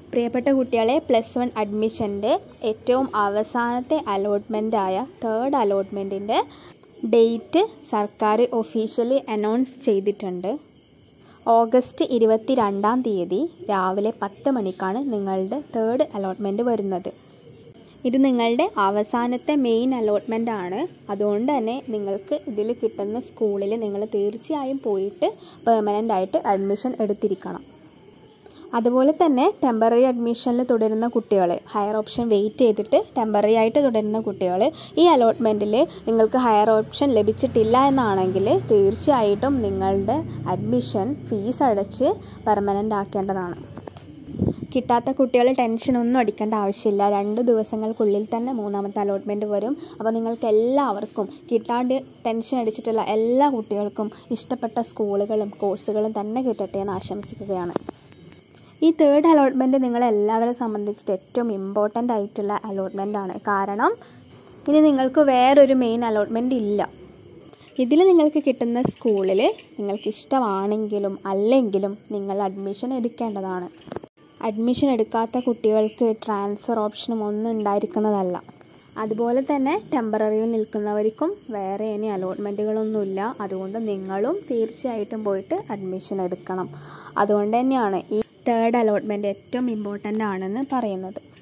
പ്രിയപ്പെട്ട കുട്ടികളെ plus one അഡ്മിഷൻ്റെ ഏറ്റവും അവസാനത്തെ അലോട്ട്മെൻറ്റായ തേർഡ് അലോട്ട്മെൻറ്റിൻ്റെ ഡേറ്റ് സർക്കാർ ഒഫീഷ്യലി അനൗൺസ് ചെയ്തിട്ടുണ്ട് ഓഗസ്റ്റ് ഇരുപത്തി രണ്ടാം തീയതി രാവിലെ പത്ത് മണിക്കാണ് നിങ്ങളുടെ തേർഡ് അലോട്ട്മെൻറ്റ് വരുന്നത് ഇത് നിങ്ങളുടെ അവസാനത്തെ മെയിൻ അലോട്ട്മെൻ്റ് ആണ് അതുകൊണ്ട് തന്നെ നിങ്ങൾക്ക് ഇതിൽ കിട്ടുന്ന സ്കൂളിൽ നിങ്ങൾ തീർച്ചയായും പോയിട്ട് പെർമനൻ്റ് ആയിട്ട് അഡ്മിഷൻ എടുത്തിരിക്കണം അതുപോലെ തന്നെ ടെമ്പററി അഡ്മിഷനിൽ തുടരുന്ന കുട്ടികൾ ഹയർ ഓപ്ഷൻ വെയിറ്റ് ചെയ്തിട്ട് ടെമ്പററി ആയിട്ട് തുടരുന്ന കുട്ടികൾ ഈ അലോട്ട്മെൻറ്റിൽ നിങ്ങൾക്ക് ഹയർ ഓപ്ഷൻ ലഭിച്ചിട്ടില്ല എന്നാണെങ്കിൽ തീർച്ചയായിട്ടും നിങ്ങളുടെ അഡ്മിഷൻ ഫീസ് അടച്ച് പെർമനൻ്റ് ആക്കേണ്ടതാണ് കിട്ടാത്ത കുട്ടികൾ ടെൻഷനൊന്നും അടിക്കേണ്ട ആവശ്യമില്ല രണ്ട് ദിവസങ്ങൾക്കുള്ളിൽ തന്നെ മൂന്നാമത്തെ അലോട്ട്മെൻറ്റ് വരും അപ്പോൾ നിങ്ങൾക്ക് എല്ലാവർക്കും കിട്ടാണ്ട് ടെൻഷൻ അടിച്ചിട്ടുള്ള എല്ലാ കുട്ടികൾക്കും ഇഷ്ടപ്പെട്ട സ്കൂളുകളും കോഴ്സുകളും തന്നെ കിട്ടട്ടെ എന്ന് ആശംസിക്കുകയാണ് ഈ തേർഡ് അലോട്ട്മെൻറ്റ് നിങ്ങളെല്ലാവരെ സംബന്ധിച്ചിട്ട് ഏറ്റവും ഇമ്പോർട്ടൻ്റ് ആയിട്ടുള്ള അലോട്ട്മെൻ്റ് ആണ് കാരണം ഇനി നിങ്ങൾക്ക് വേറൊരു മെയിൻ അലോട്ട്മെൻറ്റ് ഇല്ല ഇതിൽ നിങ്ങൾക്ക് കിട്ടുന്ന സ്കൂളിൽ നിങ്ങൾക്ക് ഇഷ്ടമാണെങ്കിലും അല്ലെങ്കിലും നിങ്ങൾ അഡ്മിഷൻ എടുക്കേണ്ടതാണ് അഡ്മിഷൻ എടുക്കാത്ത കുട്ടികൾക്ക് ട്രാൻസ്ഫർ ഓപ്ഷനും ഒന്നും ഉണ്ടായിരിക്കുന്നതല്ല അതുപോലെ തന്നെ ടെമ്പററിയിൽ നിൽക്കുന്നവർക്കും വേറെ ഇനി അലോട്ട്മെൻറ്റുകളൊന്നുമില്ല അതുകൊണ്ട് നിങ്ങളും തീർച്ചയായിട്ടും പോയിട്ട് അഡ്മിഷൻ എടുക്കണം അതുകൊണ്ട് തന്നെയാണ് ഈ തേർഡ് അലോട്ട്മെൻറ്റ് ഏറ്റവും ഇമ്പോർട്ടൻ്റ് ആണെന്ന് പറയുന്നത്